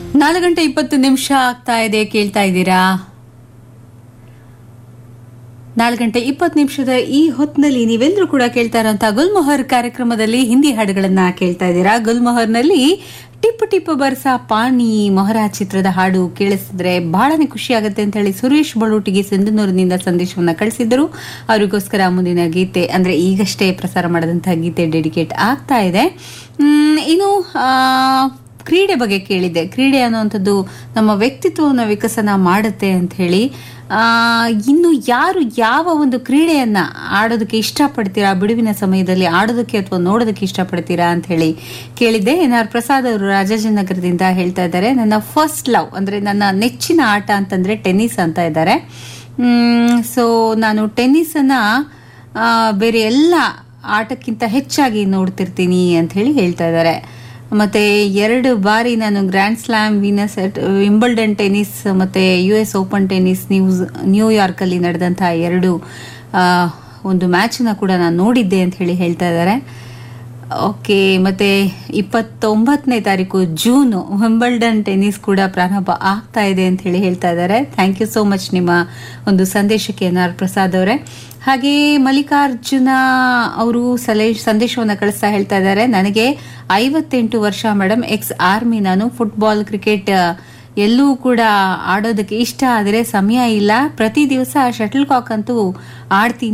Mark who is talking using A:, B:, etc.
A: ನಾಲ್ಕು ಗಂಟೆ ಇಪ್ಪತ್ತು ನಿಮಿಷ ಆಗ್ತಾ ಇದೆ ಕೇಳ್ತಾ ಇದ್ದೀರಾ ನಾಲ್ಕು ಗಂಟೆ ಇಪ್ಪತ್ತು ನಿಮಿಷದ ಈ ಹೊತ್ತಿನಲ್ಲಿ ನೀವೆಲ್ಲರೂ ಕೂಡ ಕೇಳ್ತಾ ಇರೋಂತ ಗುಲ್ಮೊಹರ್ ಕಾರ್ಯಕ್ರಮದಲ್ಲಿ ಹಿಂದಿ ಹಾಡುಗಳನ್ನ ಕೇಳ್ತಾ ಇದ್ದೀರಾ ಗುಲ್ಮೊಹರ್ನಲ್ಲಿ ಟಿಪ್ಪು ಟಿಪ್ಪು ಬರ್ಸ ಪಾಣಿ ಮೊಹರಾ ಚಿತ್ರದ ಹಾಡು ಕೇಳಿಸಿದ್ರೆ ಬಹಳನೇ ಖುಷಿ ಆಗುತ್ತೆ ಅಂತ ಹೇಳಿ ಸುರೇಶ್ ಬಳುಟಿಗೆ ಸಿಂಧನೂರಿನಿಂದ ಸಂದೇಶವನ್ನ ಕಳಿಸಿದ್ದರು ಅವರಿಗೋಸ್ಕರ ಮುಂದಿನ ಗೀತೆ ಅಂದ್ರೆ ಈಗಷ್ಟೇ ಪ್ರಸಾರ ಮಾಡಿದಂತಹ ಗೀತೆ ಡೆಡಿಕೇಟ್ ಆಗ್ತಾ ಇದೆ ಮ್, ಇನ್ನು ಆ, ಕ್ರೀಡೆ ಬಗ್ಗೆ ಕೇಳಿದ್ದೆ ಕ್ರೀಡೆ ಅನ್ನುವಂಥದ್ದು ನಮ್ಮ ವ್ಯಕ್ತಿತ್ವವನ್ನು ವಿಕಸನ ಮಾಡುತ್ತೆ ಅಂತ ಹೇಳಿ ಆ, ಇನ್ನು ಯಾರು ಯಾವ ಒಂದು ಕ್ರೀಡೆಯನ್ನ ಆಡೋದಕ್ಕೆ ಇಷ್ಟಪಡ್ತೀರಾ ಬಿಡುವಿನ ಸಮಯದಲ್ಲಿ ಆಡೋದಕ್ಕೆ ಅಥವಾ ನೋಡೋದಕ್ಕೆ ಇಷ್ಟಪಡ್ತೀರಾ ಅಂತ ಹೇಳಿ ಕೇಳಿದ್ದೆ ಎನ್ ಆರ್ ಪ್ರಸಾದ್ ಅವರು ರಾಜಾಜಿನಗರದಿಂದ ಹೇಳ್ತಾ ಇದ್ದಾರೆ ನನ್ನ ಫಸ್ಟ್ ಲವ್ ಅಂದ್ರೆ ನನ್ನ ನೆಚ್ಚಿನ ಆಟ ಅಂತಂದ್ರೆ ಟೆನ್ನಿಸ್ ಅಂತ ಇದ್ದಾರೆ ಸೊ ನಾನು ಟೆನ್ನಿಸ್ ಅನ್ನ ಆ, ಬೇರೆ ಎಲ್ಲ ಆಟಕ್ಕಿಂತ ಹೆಚ್ಚಾಗಿ ನೋಡ್ತಿರ್ತೀನಿ ಅಂತ ಹೇಳಿ ಹೇಳ್ತಾ ಇದ್ದಾರೆ ಮತ್ತೆ ಎರಡು ಬಾರಿ ನಾನು grand slam Venus Wimbledon tennis ಮತ್ತೆ U S open tennis news New York ಅಲ್ಲಿ ನಡೆದಂತಹ ಎರಡು ಆ, ಒಂದು ಮ್ಯಾಚನ್ನ ಕೂಡ ನಾನು ನೋಡಿದ್ದೆ ಅಂತ ಹೇಳಿ ಹೇಳ್ತಾ ಇದ್ದಾರೆ ಓಕೆ ಮತ್ತೆ ಇಪ್ಪತ್ತೊಂಬತ್ತನೇ ತಾರೀಕು ಜೂನ್ ವಿಂಬಲ್ಡನ್ ಟೆನ್ನಿಸ್ ಕೂಡ ಪ್ರಾರಂಭ ಆಗ್ತಾ ಇದೆ ಅಂತ ಹೇಳಿ ಹೇಳ್ತಾ ಇದ್ದಾರೆ ಥ್ಯಾಂಕ್ ಯು ಸೋ ಮಚ್ ನಿಮ್ಮ ಒಂದು ಸಂದೇಶಕ್ಕೆ ಎನ್ ಆರ್ ಪ್ರಸಾದ್ ಅವರೇ ಹಾಗೆ ಮಲ್ಲಿಕಾರ್ಜುನ ಅವರು ಸಲಹೆ ಸಂದೇಶವನ್ನು ಕಳಿಸ್ತಾ ಹೇಳ್ತಾ ಇದ್ದಾರೆ ನನಗೆ ಐವತ್ತೆಂಟು ವರ್ಷ ಮೇಡಮ್ ಎಕ್ಸ್ ಆರ್ಮಿ ನಾನು ಫುಟ್ಬಾಲ್ ಕ್ರಿಕೆಟ್ ಎಲ್ಲೂ ಕೂಡ ಆಡೋದಕ್ಕೆ ಇಷ್ಟ ಆದರೆ ಸಮಯ ಇಲ್ಲ ಪ್ರತಿ ದಿವಸ ಶಟಲ್ ಕಾಕ್ ಅಂತೂ ಆಡ್ತೀನಿ